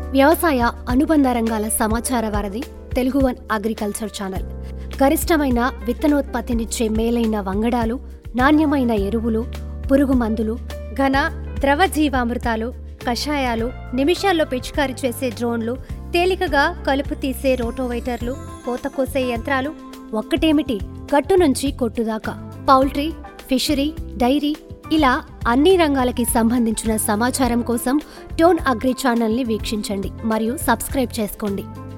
వ్యవసాయ అనుబంధ రంగాల సమాచార వారధి తెలుగు వన్ అగ్రికల్చర్ ఛానల్ గరిష్టమైన విత్తనోత్పత్తినిచ్చే మేలైన వంగడాలు నాణ్యమైన ఎరువులు పురుగు మందులు ఘన ద్రవ జీవామృతాలు కషాయాలు నిమిషాల్లో పిచికారీ చేసే డ్రోన్లు తేలికగా కలుపు తీసే రోటోవైటర్లు కోత కోసే యంత్రాలు ఒక్కటేమిటి గట్టు నుంచి కొట్టుదాకా పౌల్ట్రీ ఫిషరీ డైరీ ఇలా అన్ని రంగాలకి సంబంధించిన సమాచారం కోసం టోన్ అగ్రి ఛానల్ని వీక్షించండి మరియు సబ్స్క్రైబ్ చేసుకోండి